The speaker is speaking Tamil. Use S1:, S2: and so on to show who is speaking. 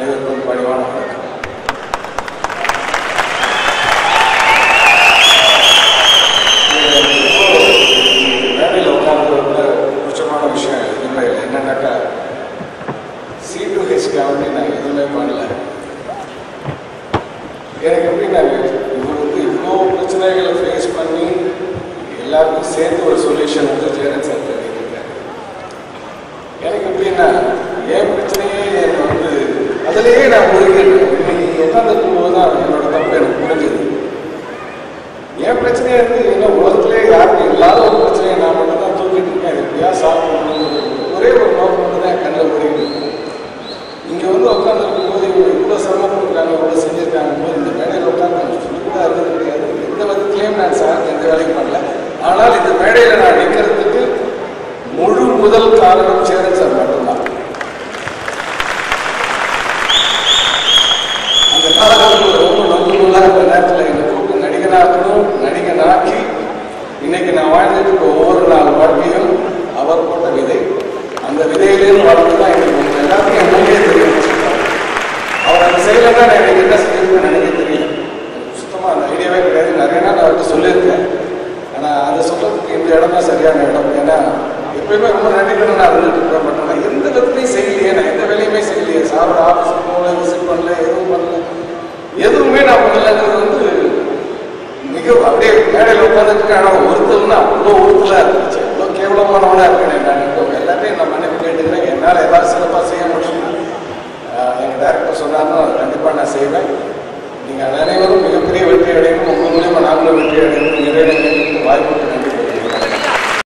S1: அனைவருக்கும் பணிவான வணக்கம் மேடையில் உட்கார்ந்ததுல முக்கியமான விஷயம் எதுவுமே இல்லை என்னன்னாக்கா சி டு ஹெச்காக நான் எதுவுமே பண்ணல எனக்கு எப்படின்னா இவர் வந்து இவ்வளோ பிரச்சனைகளை ஃபேஸ் பண்ணி எல்லாருக்கும் சேர்த்து ஒரு சொல்யூஷன் வந்து ஜெயலலிதா சார் பண்ணியிருக்காரு எனக்கு எப்படின்னா என் பிரச்சனையே என்னை வந்து அதிலேயே நான் முழுகிட்டேன் இன்னைக்கு உட்காந்துருக்கும் போது தான் என்னோட தப்பு எனக்கு புரிஞ்சது என் பிரச்சனையே வந்து என்ன உலகத்திலே யாருக்கும் இல்லாத ஒரு பிரச்சனையை நான் மட்டும் தான் தூக்கிட்டு இருக்கேன் இது எப்படியா சால்வ் பண்ணணுங்கிறது ஒரே ஒரு நோக்கம் மட்டும் தான் என் கண்ணில் ஓடிட்டு இருக்கு இங்கே வந்து உட்காந்துருக்கும் போது இவங்க இவ்வளோ சிரமப்பட்டிருக்காங்க இவ்வளோ செஞ்சிருக்காங்க போது இந்த மேடையில் உட்காந்து சொல்லிக்கூட இருந்தது கிடையாது எந்த விதத்துலையும் நான் சார் எந்த வேலையும் பண்ணல ஆனால் இந்த மேடையில் நான் நிற்கிறதுக்கு முழு முதல் காரணம் சேரன் சார் மட்டும்தான் அந்த காலகட்டத்தில் ரொம்ப நொந்துலாம் இந்த நேரத்தில் என்னை கூப்பிட்டு நடிகனாக்கணும் நடிகனாக்கி இன்னைக்கு நான் வாழ்ந்துட்டு இருக்க ஒவ்வொரு நாள் வாழ்க்கையும் அவர் போட்ட விதை அந்த விதையிலேருந்து வளர்ந்து தான் எனக்கு உங்க எல்லாத்தையும் என்னன்னே தெரியும் அவர் அந்த செயலை தான் எனக்கு என்ன செஞ்சிருக்கேன்னு எனக்கு தெரியல எனக்கு சுத்தமாக அந்த ஐடியாவே கிடையாது நிறைய நாள் அவர்கிட்ட சொல்லியிருக்கேன் ஆனால் அதை சொல்றதுக்கு இந்த இடம் தான் சரியான இடம் ஏன்னா எப்பயுமே ரொம்ப நடிக்கணும்னு நான் இருந்துட்டு இருப்பேன் பட் ஆனால் எந்த விதத்துலையும் செய்யலையே நான் எந்த வேலையுமே செய்யலையே சாப்பிட ஆஃபீஸுக்கு போகல விசிட் பண்ணல எதுவும் பண்ணல எதுவுமே நான் பண்ணலங்கிறது வந்து மிக அப்படியே மேடையில் உட்காந்துட்டு ஆனால் ஒருத்தர்னா அவ்வளோ ஒருத்தலாக இருந்துச்சு அவ்வளோ கேவலமானவனாக இருக்கேன் நான் இப்போ எல்லாத்தையும் நான் மன்னிப்பு கேட்டுக்கிறேன் என்னால் ஏதாவது சிறப்பாக செய்ய முடியும்னா ஆஹ், எங்க டேரக்டர் சொன்னாருன்னா கண்டிப்பாக நான் செய்வேன் நீங்கள் அனைவரும் மிகப்பெரிய வெற்றி அடையணும் உங்கள் மூலியமாக நாங்களும் வெற்றி